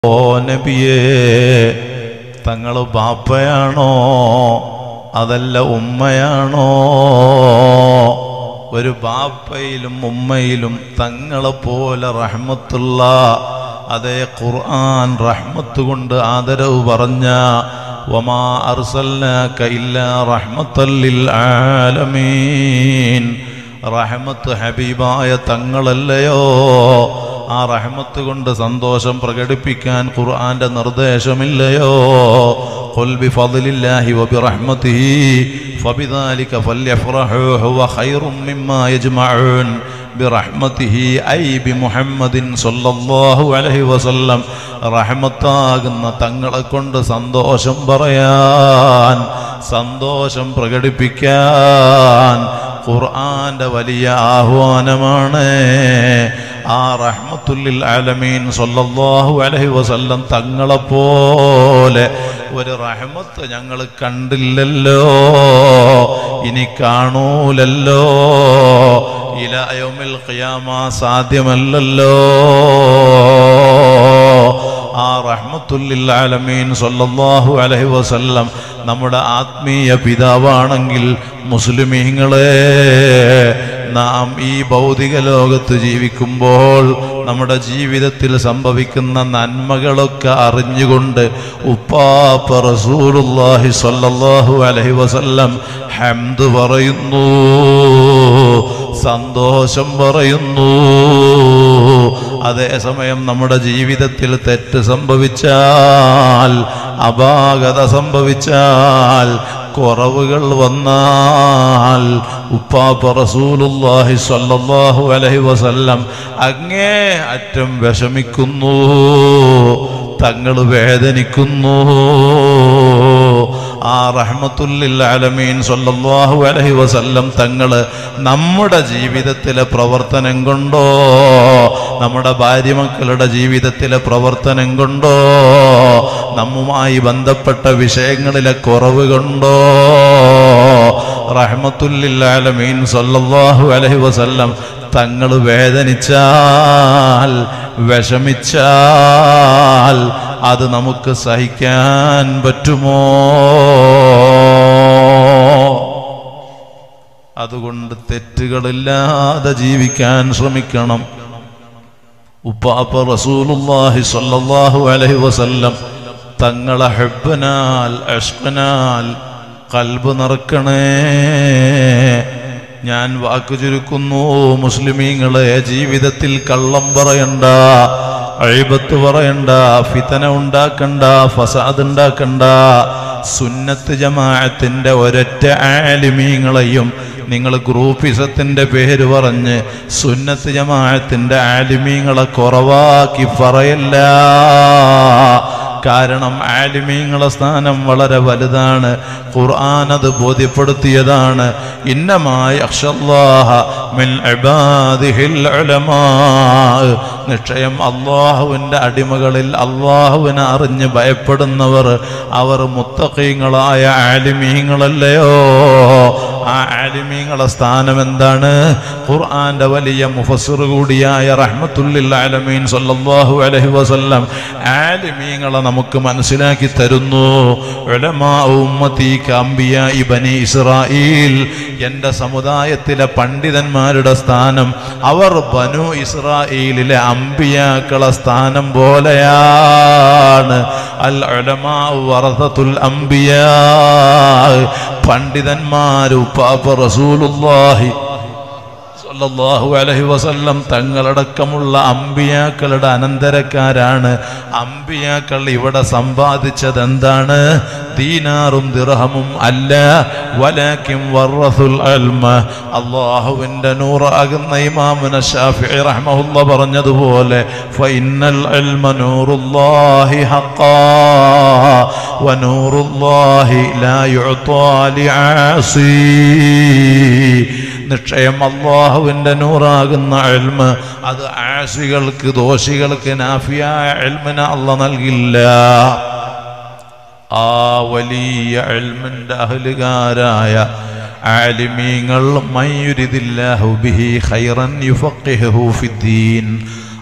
ഓ നബിയേ തങ്ങൾ ബാപ്പയാണോ അതല്ല ഉമ്മയാണോ ഒരു ബാപ്പയിലും ഉമ്മയിലും തങ്ങളെ പോലെ റഹ്മത്തുള്ള അതേ ഖുർആൻ റഹ്മത്ത് കൊണ്ട് ആദരവ് പറഞ്ഞ വമാ അർസൽനാക ഇല്ലാ റഹ്മത്തല്ലിൽ ആലമീൻ റഹ്മത്ത് ഹബീബായ തങ്ങളല്ലയോ ആ റഹ്മത്ത് കൊണ്ട് സന്തോഷം പ്രകടിപ്പിക്കാൻ ഖുർആന്റെ നിർദ്ദേശമില്ലയോ قل بفضل الله وبرحمته فبذلك فليفرحوا هو خير مما يجمعون برحمته أي بمحمد صلى الله عليه وسلم റഹമത്താകുന്ന തങ്ങളെ കൊണ്ട് സന്തോഷം പറയാൻ സന്തോഷം പ്രകടിപ്പിക്കാൻ ഖുർആന്റെ വലിയ ആഹ്വാനമാണ് ആ റഹ്മത്തുല്ലിൽ ആലമീൻ സല്ലല്ലാഹു അലൈഹി വസല്ലം തങ്ങളെപ്പോലെ ഒരു റഹ്മത്ത് ഞങ്ങൾ കണ്ടില്ലല്ലോ ഇനി കാണൂലല്ലോ ഇലയോമിൽ ഖിയാമ സാധ്യമല്ലല്ലോ ആ റഹ്മത്തുല്ലിൽ ആലമീൻ സല്ലല്ലാഹു അലൈഹി വസല്ലം നമ്മുടെ ആത്മീയ പിതാവാണെങ്കിൽ മുസ്ലിമീങ്ങളെ നാം ഈ ഭൗതിക ലോകത്ത് ജീവിക്കുമ്പോൾ നമ്മുടെ ജീവിതത്തിൽ സംഭവിക്കുന്ന നന്മകളൊക്കെ അറിഞ്ഞുകൊണ്ട് ഉപ്പാപ്പ റസൂലുള്ളാഹി സ്വല്ലല്ലാഹു അലൈഹി വസല്ലം ഹംദ് പറയുന്നു സന്തോഷം പറയുന്നു അതേസമയം നമ്മുടെ ജീവിതത്തിൽ തെറ്റ് സംഭവിച്ചാൽ അപാകത സംഭവിച്ചാൽ കുറവുകൾ വന്നാൽ ഉപ്പാപ്പ റസൂലുള്ളാഹി സ്വല്ലല്ലാഹു അലൈഹി വസല്ലം അങ്ങേ അറ്റം വിഷമിക്കുന്നു തങ്ങൾ വേദനിക്കുന്നു ആ റഹ്മത്തുല്ലിൽ ആലമീൻ സല്ലല്ലാഹു അലൈഹി വസല്ലം തങ്ങൾ നമ്മുടെ ജീവിതത്തിലെ പ്രവർത്തനം കൊണ്ടോ നമ്മുടെ ഭാര്യ മക്കളുടെ ജീവിതത്തിലെ പ്രവർത്തനം കൊണ്ടോ നമ്മുമായി ബന്ധപ്പെട്ട വിഷയങ്ങളിലെ കുറവ് കൊണ്ടോ റഹ്മത്തുല്ലിൽ ആലമീൻ സല്ലല്ലാഹു അലൈഹി വസല്ലം തങ്ങൾ വേദനിച്ചാൽ വിഷമിച്ചാൽ അത് നമുക്ക് സഹിക്കാൻ പറ്റുമോ അതുകൊണ്ട് തെറ്റുകളില്ലാതെ ജീവിക്കാൻ ശ്രമിക്കണം ഉപ്പാപ്പ റസൂലുള്ളാഹി സ്വല്ലല്ലാഹു അലൈഹി വസല്ലം തങ്ങളെ ഹെബ്ബനാൽ അഷ്കനാൽ കൽബ് നിറക്കണേ ഞാൻ വാക്കു ചുരുക്കുന്നു മുസ്ലിമീങ്ങളെ ജീവിതത്തിൽ കള്ളം പറയണ്ട അഴിബത്ത് പറയണ്ട ഫിതന ഉണ്ടാക്കണ്ട ഫസാദ് ഉണ്ടാക്കണ്ട സുന്നത്ത് ജമാഅത്തിന്റെ ഒരൊറ്റ ആലിമീങ്ങളെയും നിങ്ങൾ ഗ്രൂപ്പിസത്തിന്റെ പേര് പറഞ്ഞ് സുന്നത്ത് ജമാഅത്തിന്റെ ആലിമീങ്ങളെ കുറവാക്കി പറയല്ല കാരണം ആലിമീങ്ങളെ സ്ഥാനം വളരെ വലുതാണ് ഖുർആൻ അത് ബോധ്യപ്പെടുത്തിയതാണ് ഇന്നമായി മിൻ ഇബാദിഹിൽ ഉലമാ നിശ്ചയം അള്ളാഹുവിൻ്റെ അടിമകളിൽ അള്ളാഹുവിനെ അറിഞ്ഞ് ഭയപ്പെടുന്നവർ അവർ മുത്തഖീങ്ങളായ ആലിമീങ്ങളല്ലയോ ആ ആലിമീങ്ങളെ സ്ഥാനം എന്താണ് ഖുർആന്റെ വലിയ മുഫസ്സിർ കൂടിയായ റഹ്മത്തുല്ലിൽ ആലമീൻ സല്ലല്ലാഹു അലൈഹി വസല്ലം ആലിമീങ്ങളെ നമുക്ക് മനസ്സിലാക്കി തരുന്നു ഉലമാ ഉമ്മത്തി കാമ്പിയ ഇബനി ഇസ്രായേൽ എൻ്റെ സമുദായത്തിലെ പണ്ഡിതന്മാരുടെ സ്ഥാനം അവർ ബനു ഇസ്രായേലിലെ അമ്പിയാക്കളെ സ്ഥാനം പോലെയാണ് അൽ ഉലമാ വറസത്തുൽ അംബിയാ പണ്ഡിതന്മാർ ഉപ്പാപ്പ റസൂലുള്ളാഹി സല്ലല്ലാഹു അലൈഹി വസല്ലം തങ്ങളടക്കമുള്ള അമ്പിയാക്കളുടെ അനന്തരക്കാരാണ് അമ്പിയാക്കൾ ഇവിടെ സമ്പാദിച്ചത് എന്താണ് ദീനാറും ദിർഹമും അല്ല വലാക്കിം വറസുൽ അൽമ അള്ളാഹുവിൻ്റെ നൂറാകുന്ന ഇമാമുന ഷാഫിഇ റഹ്മഹുല്ല പറഞ്ഞതുപോലെ ഫഇന്നൽ അൽമ നൂറുല്ലാഹി ഹഖാ വനൂറുല്ലാഹി ലാ യുഅ്താ ലിആസി നിശ്ചയം അള്ളാഹുവിൻ്റെ നൂറാകുന്ന എൽമ അത് ആശികൾക്ക് ദോഷികൾക്ക് നാഫിയായ എൽമിന് അല്ല നൽകില്ല ആ വലിയ എൽമിൻ്റെ അഹലുകാരായ ആലിമീങ്ങൾ മയ്യുരിദില്ലാഹു ബിഹി ഖൈറൻ യുഫഖിഹു ഫിദ്ദീൻ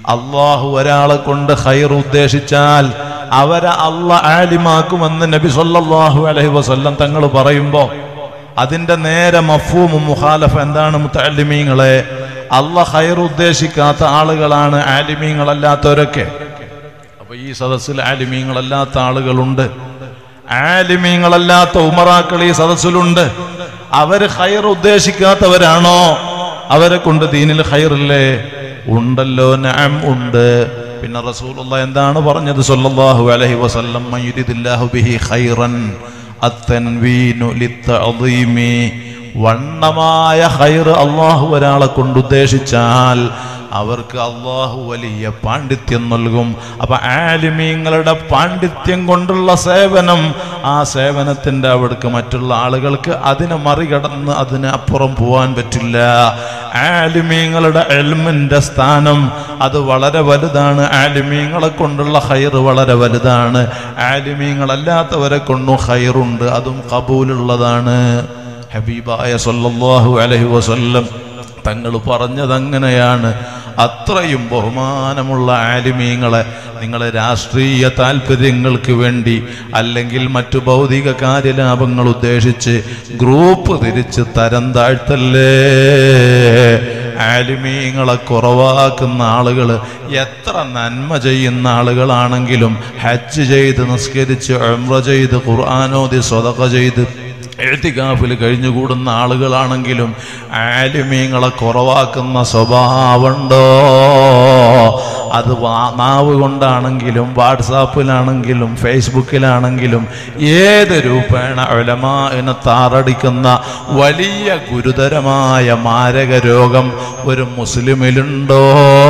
അള്ളാഹു ഒരാളെ കൊണ്ട് ഖൈർ ഉദ്ദേശിച്ചാൽ അവരെ അള്ള ആലിമാക്കുമെന്ന് നബി സല്ലല്ലാഹു അലൈഹി വസല്ലം തങ്ങൾ പറയുമ്പോ അതിന്റെ നേരെ മഫൂമും മുഖാലഫ എന്താണ് മുത്തല്ലിമീങ്ങളെ അള്ള ഖൈർ ഉദ്ദേശിക്കാത്ത ആളുകളാണ് ആലിമീങ്ങളല്ലാത്തവരൊക്കെ അപ്പൊ ഈ സദസ്സിൽ ആലിമീങ്ങളല്ലാത്ത ആളുകളുണ്ട് ആലിമീങ്ങളല്ലാത്ത ഉമറാക്കൾ ഈ സദസ്സിലുണ്ട് അവര് ഖൈർ ഉദ്ദേശിക്കാത്തവരാണോ അവരെ കൊണ്ട് ദീനിൽ ഖൈറില്ലേ ഉണ്ടല്ലോ നഅം ഉണ്ട് പിന്നെ റസൂലുള്ള എന്താണ് പറഞ്ഞത് സല്ലല്ലാഹു അലൈഹി വസല്ലം മയുരിദില്ലാഹു ബിഹി ഖൈറൻ അത്തൻവീനു ലിത്തഅദീമി വണ്ണമായ ഖൈർ അള്ളാഹു ഒരാളെ കൊണ്ട് ഉദ്ദേശിച്ചാൽ അവർക്ക് അള്ളാഹു വലിയ പാണ്ഡിത്യം നൽകും അപ്പൊ ആലിമീങ്ങളുടെ പാണ്ഡിത്യം കൊണ്ടുള്ള സേവനം ആ സേവനത്തിന്റെ അവിടേക്ക് മറ്റുള്ള ആളുകൾക്ക് അതിനെ മറികടന്ന് അതിന് അപ്പുറം പോവാൻ പറ്റില്ല ആലിമീങ്ങളുടെ എൽമിന്റെ സ്ഥാനം അത് വളരെ വലുതാണ് ആലിമീങ്ങളെ കൊണ്ടുള്ള ഹൈർ വളരെ വലുതാണ് ആലിമീങ്ങളല്ലാത്തവരെ കൊണ്ടും ഹൈറുണ്ട് അതും കബൂലുള്ളതാണ് ഹബീബായ സല്ലല്ലാഹു അലൈഹി വസല്ലം തങ്ങൾ പറഞ്ഞത് അങ്ങനെയാണ് അത്രയും ബഹുമാനമുള്ള ആലിമീങ്ങളെ നിങ്ങൾ രാഷ്ട്രീയ താല്പര്യങ്ങൾക്ക് വേണ്ടി അല്ലെങ്കിൽ മറ്റു ഭൗതിക കാര്യലാഭങ്ങൾ ഉദ്ദേശിച്ച് ഗ്രൂപ്പ് തിരിച്ച് തരം താഴ്ത്തല്ലേ ആലിമീങ്ങളെ കുറവാക്കുന്ന ആളുകൾ എത്ര നന്മ ചെയ്യുന്ന ആളുകളാണെങ്കിലും ഹജ്ജ് ചെയ്ത് നിസ്കരിച്ച് ഉംറ ചെയ്ത് ഖുർആാനോദി സ്വതക ചെയ്ത് എഴുത്തിക്കാഫിൽ കഴിഞ്ഞുകൂടുന്ന ആളുകളാണെങ്കിലും ആലിമീങ്ങളെ കുറവാക്കുന്ന സ്വഭാവമുണ്ടോ അത് വാ- നാവ് കൊണ്ടാണെങ്കിലും വാട്സാപ്പിലാണെങ്കിലും ഫേസ്ബുക്കിലാണെങ്കിലും ഏത് രൂപേണ ഒലമാനെ താറടിക്കുന്ന വലിയ ഗുരുതരമായ മാരക രോഗം ഒരു മുസ്ലിമിലുണ്ടോ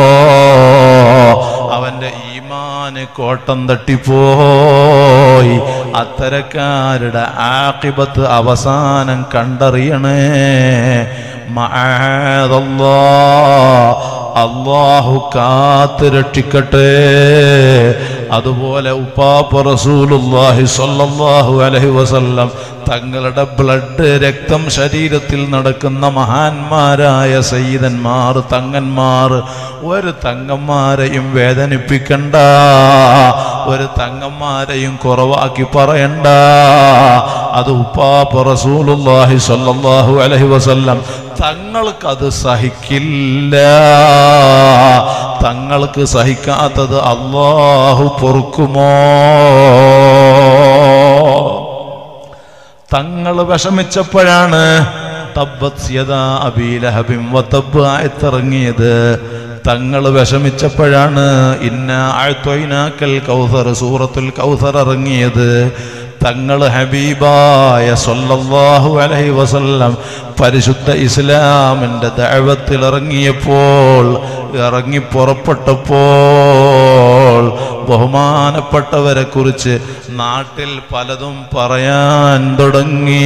അവന്റെ ഈമാന് കോട്ടം തട്ടിപ്പോയി അത്തരക്കാരുടെ ആക്കിബത്ത് അവസാനം കണ്ടറിയണേ മഅദല്ലാ. അള്ളാഹു കാത്ത് രക്ഷിക്കട്ടെ അതുപോലെ ഉപ്പാപ്പ റസൂലുള്ളാഹി സ്വല്ലല്ലാഹു അലൈഹി വസല്ലം തങ്ങളുടെ ബ്ലഡ് രക്തം ശരീരത്തിൽ നടക്കുന്ന മഹാന്മാരായ സയ്യിദന്മാർ തങ്ങന്മാർ ഒരു തങ്ങന്മാരെയും വേദനിപ്പിക്കണ്ട ഒരു തങ്ങന്മാരെയും കുറവാക്കി പറയണ്ട അത് ഉപ്പാപ്പ റസൂലുള്ളാഹി സ്വല്ലല്ലാഹു അലൈഹി വസല്ലം തങ്ങൾക്കത് സഹിക്കില്ല തങ്ങൾക്ക് സഹിക്കാത്തത് അള്ളാഹു പൊറുക്കുമോ തങ്ങൾ വിഷമിച്ചപ്പോഴാണ് തബ്ബത് യദാ അബീ ലഹബിൻ വതബ്ബ് ആയത്തിറങ്ങിയത് തങ്ങൾ വിഷമിച്ചപ്പോഴാണ് ഇന്ന ആഴ്ത്തൊയ്നാക്കൽ കൗസർ സൂറത്തുൽ കൗസർ ഇറങ്ങിയത് തങ്ങൾ ഹബീബായ സല്ലല്ലാഹു അലൈഹി വസല്ലം പരിശുദ്ധ ഇസ്ലാമിൻ്റെ ദഅവത്തിൽ ഇറങ്ങിയപ്പോൾ ഇറങ്ങി പുറപ്പെട്ടപ്പോൾ ബഹുമാനപ്പെട്ടവരെ കുറിച്ച് നാട്ടിൽ പലതും പറയാൻ തുടങ്ങി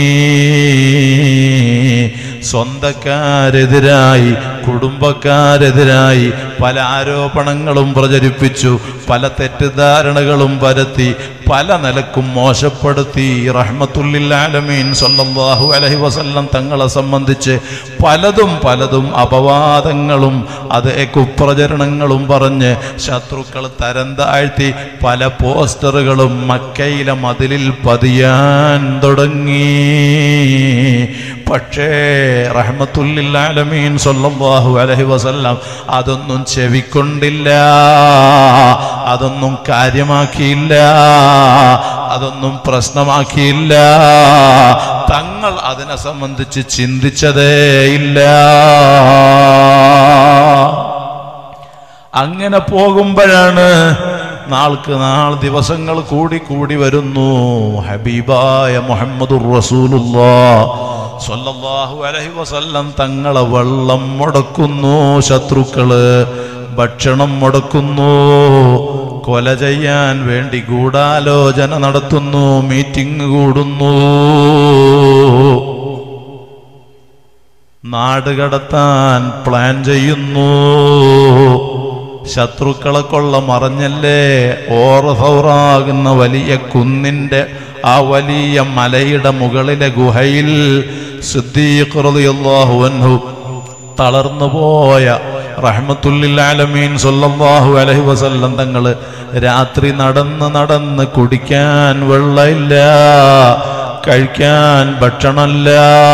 സ്വന്തക്കാരെതിരായി കുടുംബക്കാരെതിരായി പല ആരോപണങ്ങളും പ്രചരിപ്പിച്ചു പല തെറ്റിദ്ധാരണകളും പരത്തി പല നിലക്കും മോശപ്പെടുത്തി റഹ്മത്തുല്ലില്ലാലമീൻ സല്ലല്ലാഹു അലൈഹി വസല്ലം തങ്ങളെ സംബന്ധിച്ച് പലതും പലതും അപവാദങ്ങളും അതേ കുപ്രചരണങ്ങളും പറഞ്ഞ് ശത്രുക്കൾ തരം താഴ്ത്തി പല പോസ്റ്ററുകളും മക്കയിലെ മതിലിൽ പതിയാൻ തുടങ്ങി പക്ഷേ റഹ്മത്തുല്ലില്ലാലമീൻ സല്ലല്ലാഹു അലൈഹി വസല്ലം അതൊന്നും ചെവിക്കൊണ്ടില്ല അതൊന്നും കാര്യമാക്കിയില്ല അതൊന്നും പ്രശ്നമാക്കിയില്ല തങ്ങൾ അതിനെ സംബന്ധിച്ച് ചിന്തിച്ചതേ ഇല്ല അങ്ങനെ പോകുമ്പോഴാണ് നാൾക്ക് നാൾ ദിവസങ്ങൾ കൂടി കൂടി വരുന്നു ഹബീബായ മുഹമ്മദുർ റസൂലുള്ളാ സ്വല്ലല്ലാഹു അലൈഹി വസല്ലം തങ്ങളെ വെള്ളം മുടക്കുന്നു ശത്രുക്കള് ഭക്ഷണം മുടക്കുന്നു കൊല ചെയ്യാൻ വേണ്ടി ഗൂഢാലോചന നടത്തുന്നു മീറ്റിംഗ് കൂടുന്നു നാട് കടത്താൻ പ്ലാൻ ചെയ്യുന്നു ശത്രുക്കളെ കൊള്ള മറഞ്ഞല്ലേ ഓറസൗറാകുന്ന വലിയ കുന്നിന്റെ ആ വലിയ മലയുടെ മുകളിലെ ഗുഹയിൽ സിദ്ദീഖ് റളിയല്ലാഹു അൻഹു തളർന്നു പോയ റഹ്മത്തുല്ലിൽ ആലമീൻ സല്ലല്ലാഹു അലൈഹി വസല്ലം തങ്ങൾ രാത്രി നടന്ന് നടന്ന് കുടിക്കാൻ വെള്ളമില്ല കഴിക്കാൻ ഭക്ഷണമല്ല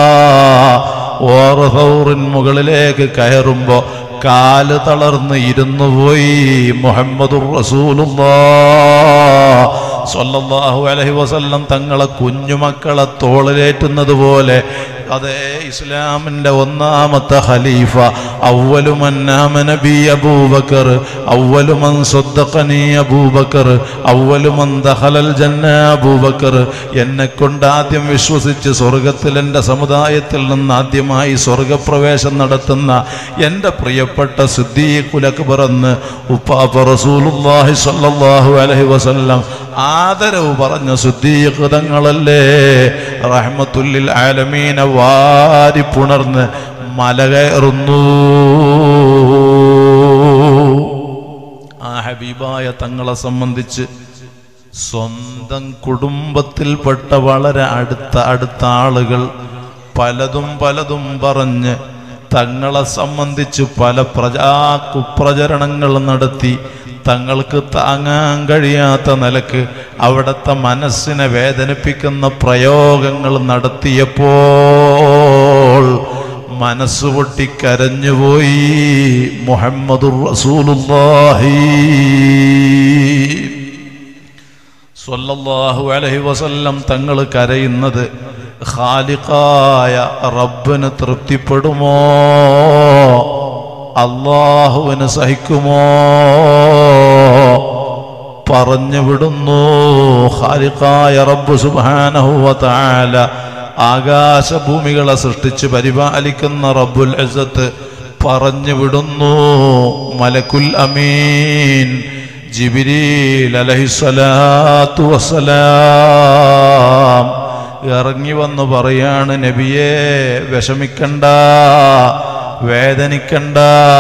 ഓർഹൗറിൻ മുകളിലേക്ക് കയറുമ്പോ കാല് തളർന്ന് ഇരുന്നു പോയി മുഹമ്മദുർ റസൂലുള്ളാഹ് സ്വല്ലല്ലാഹു അലൈഹി വസല്ലം തങ്ങളെ കുഞ്ഞുമക്കളെ തോളിലേറ്റുന്നത് പോലെ അതേ ഇസ്ലാമിന്റെ ഒന്നാമത്തെ ഖലീഫ അവലുമൻ ആമന ബി അബൂബക്കർ അവലുമൻ സ്വദ്ദഖനി അബൂബക്കർ അവലുമൻ ദഖലൽ ജന്ന അബൂബക്കർ എന്നെ കൊണ്ട് ആദ്യം വിശ്വസിച്ച് സ്വർഗത്തിൽ എൻ്റെ സമുദായത്തിൽ നിന്ന് ആദ്യമായി സ്വർഗപ്രവേശം നടത്തുന്ന എൻ്റെ പ്രിയപ്പെട്ട സിദ്ദീഖുൽ അക്ബർ എന്ന് ഉപ്പാപ്പ റസൂലുള്ളാഹി സ്വല്ലല്ലാഹു അലൈഹി വസല്ലം ആദരവ് പറഞ്ഞ സിദ്ദീഖ് തങ്ങളല്ലേ റഹ്മത്തുല്ലിൽ ആലമീന വാരി പുണർന്ന് മല കയറുന്നു ആ ഹബീബായ തങ്ങളെ സംബന്ധിച്ച് സ്വന്തം കുടുംബത്തിൽപ്പെട്ട വളരെ അടുത്ത അടുത്ത ആളുകൾ പലതും പലതും പറഞ്ഞ് തങ്ങളെ സംബന്ധിച്ച് പല പ്രജാ കുപ്രചരണങ്ങൾ നടത്തി തങ്ങൾക്ക് താങ്ങാൻ കഴിയാത്ത നിലക്ക് അവിടുത്തെ മനസ്സിനെ വേദനിപ്പിക്കുന്ന പ്രയോഗങ്ങൾ നടത്തിയപ്പോൾ മനസ്സ് പൊട്ടി കരഞ്ഞുപോയി മുഹമ്മദുർ റസൂലുള്ളാഹി സ്വല്ലല്ലാഹു അലൈഹി വസല്ലം തങ്ങൾ കരയുന്നത് ഖാലിഖായ റബ്ബിന് തൃപ്തിപ്പെടുമോ അള്ളാഹുവിന് സഹിക്കുമോ പറഞ്ഞു വിടുന്നു ഖാലിഖായ റബ്ബ് സുബ്ഹാനഹു വ തആല ആകാശഭൂമികളെ സൃഷ്ടിച്ച് പരിപാലിക്കുന്ന റബ്ബുൽ ഇസ്സത്ത് പറഞ്ഞു വിടുന്നു മലക്കുൽ അമീൻ ജിബിരീൽ അലഹിസ്വലാത്തു വസ്സലാം ഇറങ്ങി വന്ന് പറയാണ് നബിയെ വിഷമിക്കണ്ട വേദനിക്കണ്ട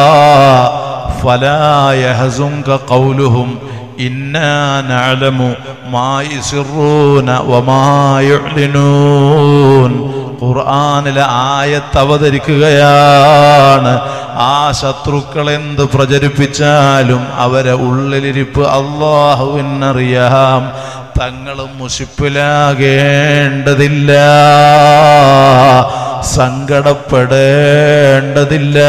ഫലായഹസുങ്ക കൗലുഹും ഇന്നാ നഅലമു മാ യുസിറൂന വമാ യുഅ്ലിനൂൻ ഖുർആനിലെ ആയത്ത് അവതരിക്കുകയാണ് ആ ശത്രുക്കൾ എന്ത് പ്രചരിപ്പിച്ചാലും അവരെ ഉള്ളിലിരിപ്പ് അള്ളാഹുവിനറിയാം തങ്ങൾ മുഷിപ്പിലാകേണ്ടതില്ല സങ്കടപ്പെടേണ്ടതില്ല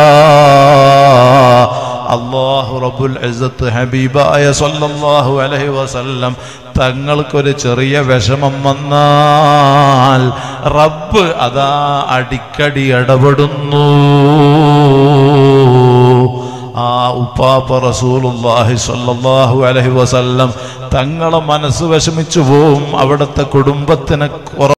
അള്ളാഹു റബുൽ ഇസ്സത്ത് ഹബീബായ സല്ലല്ലാഹു അലൈഹി വസല്ലം തങ്ങൾക്കൊരു ചെറിയ വിഷമം വന്നാൽ റബ്ബ് അതാ അടിക്കടി ഇടപെടുന്നു ആ ഉപ്പാപ്പ റസൂലുള്ളാഹി സ്വല്ലല്ലാഹു അലൈഹി വസല്ലം തങ്ങളെ മനസ്സ് വിഷമിച്ചു പോവും അവിടുത്തെ കുടുംബത്തിനെ കുറ